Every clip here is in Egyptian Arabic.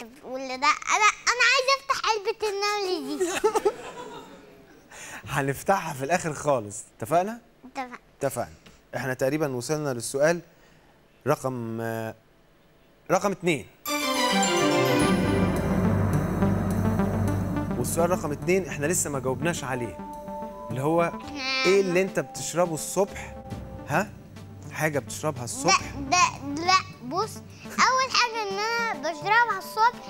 بتقول ده انا انا عايزه افتح علبه النمل دي هنفتحها في الاخر خالص اتفقنا اتفقنا اتفقنا احنا تقريبا وصلنا للسؤال رقم آه، رقم اتنين والسؤال رقم اتنين احنا لسه ما جاوبناش عليه اللي هو ايه اللي انت بتشربه الصبح ها حاجه بتشربها ده الصبح ده لا بص اول حاجه ان انا بشربها الصبح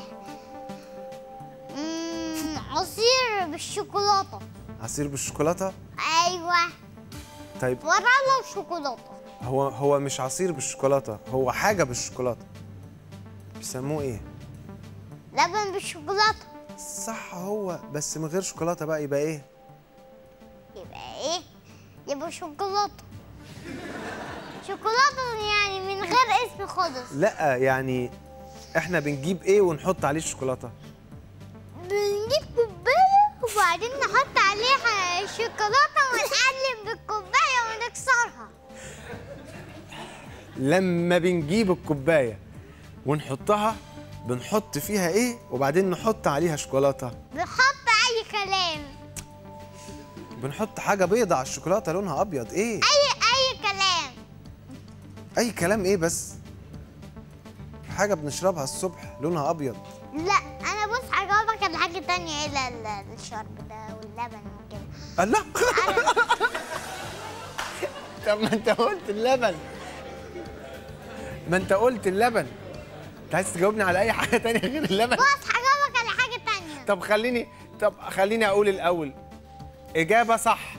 مم، عصير بالشوكولاته عصير بالشوكولاته ايوه طيب ورالة وشوكولاته هو هو مش عصير بالشوكولاته هو حاجه بالشوكولاته بيسموه ايه لبن بالشوكولاته صح هو بس من غير شوكولاته بقى يبقى ايه يبقى ايه يبقى شوكولاته شوكولاته يعني من غير اسم خالص لا يعني احنا بنجيب ايه ونحط عليه الشوكولاته بنجيب كوبايه وبعدين نحط عليها شوكولاته ونقلب بالكوبايه ونكسرها لما بنجيب الكوبايه ونحطها بنحط فيها ايه وبعدين نحط عليها شوكولاته بنحط اي كلام بنحط حاجه بيضة على الشوكولاته لونها ابيض ايه اي اي كلام اي كلام ايه بس حاجه بنشربها الصبح لونها ابيض لا انا بص هجاوبك على حاجه تانية الا ال- الشرب ده واللبن وكده الله طب ما انت قلت اللبن ما انت قلت اللبن انت عايز تجاوبني على اي حاجه تانية غير اللبن بص هجاوبك على حاجه تانية طب خليني طب خليني اقول الاول اجابه صح